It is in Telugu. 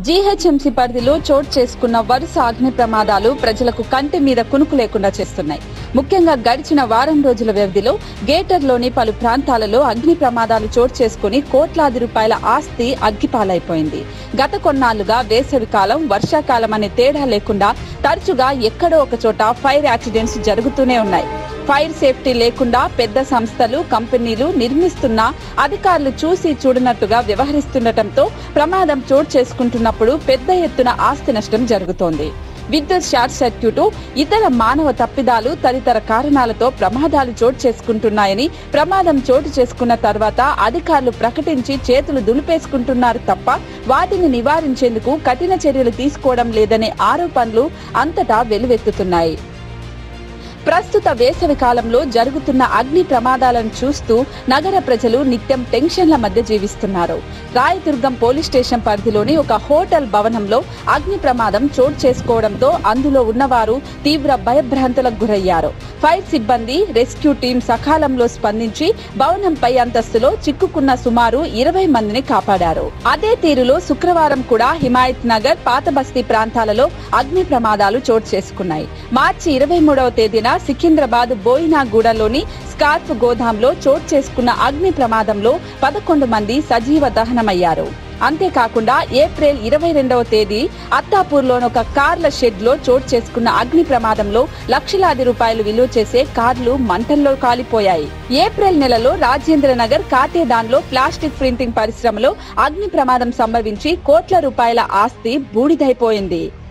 జీహెచ్ఎంసీ పరిధిలో చోటు చేసుకున్న వరుస అగ్ని ప్రమాదాలు ప్రజలకు కంటి మీద కునుకు లేకుండా చేస్తున్నాయి ముఖ్యంగా గడిచిన వారం రోజుల వ్యవధిలో గేటర్లోని పలు ప్రాంతాలలో అగ్ని ప్రమాదాలు చోటు చేసుకుని కోట్లాది రూపాయల ఆస్తి అగ్గిపాలైపోయింది గత కొన్నాళ్లుగా వేసవి కాలం వర్షాకాలం అనే తేడా లేకుండా తరచుగా ఎక్కడో ఒక చోట ఫైర్ యాక్సిడెంట్స్ జరుగుతూనే ఉన్నాయి ఫైర్ సేఫ్టీ లేకుండా పెద్ద సంస్థలు కంపెనీలు నిర్మిస్తున్నా అధికారులు చూసి చూడనట్టుగా వ్యవహరిస్తుండటంతో ప్రమాదం చోటు చేసుకుంటున్నప్పుడు పెద్ద ఎత్తున ఆస్తి నష్టం జరుగుతోంది విద్యుత్ షార్ట్ సర్క్యూట్ ఇతర మానవ తప్పిదాలు తదితర కారణాలతో ప్రమాదాలు చోటు చేసుకుంటున్నాయని ప్రమాదం చోటు చేసుకున్న తర్వాత అధికారులు ప్రకటించి చేతులు దులిపేసుకుంటున్నారు తప్ప వాటిని నివారించేందుకు కఠిన చర్యలు తీసుకోవడం లేదనే ఆరోపణలు అంతటా వెలువెత్తుతున్నాయి ప్రస్తుత వేసవి కాలంలో జరుగుతున్న అగ్ని ప్రమాదాలను చూస్తూ నగర ప్రజలు నిత్యం టెన్షన్ల మధ్య జీవిస్తున్నారు రాయదుర్గం పోలీస్ స్టేషన్ పరిధిలోని ఒక హోటల్ భవనంలో అగ్ని ప్రమాదం చోటు చేసుకోవడంతో అందులో ఉన్నవారు తీవ్ర భయభ్రాంతులకు గురయ్యారు ఫైర్ సిబ్బంది రెస్క్యూ టీం సకాలంలో స్పందించి భవనంపై అంతస్తులో చిక్కుకున్న సుమారు ఇరవై మందిని కాపాడారు అదే తీరులో శుక్రవారం కూడా హిమాయత్ నగర్ పాత బస్తీ ప్రాంతాలలో అగ్ని ప్రమాదాలు చోటు చేసుకున్నాయి మార్చి ఇరవై మూడవ తేదీన సికింద్రాబాద్ బోయినాగూడలోని స్కార్ఫ్ గోదాంలో చోటు చేసుకున్న అగ్ని ప్రమాదంలో పదకొండు మంది సజీవ దహనమయ్యారు అంతేకాకుండా ఏప్రిల్ ఇరవై రెండవ తేదీ అత్తాపూర్లోని ఒక కార్ల షెడ్ లో చోటు చేసుకున్న అగ్ని ప్రమాదంలో లక్షలాది రూపాయలు విలువ చేసే కార్లు మంటల్లో కాలిపోయాయి ఏప్రిల్ నెలలో రాజేంద్ర నగర్ కాటేదాన్లో ప్లాస్టిక్ ప్రింటింగ్ పరిశ్రమలో అగ్ని ప్రమాదం సంభవించి కోట్ల రూపాయల ఆస్తి బూడిదైపోయింది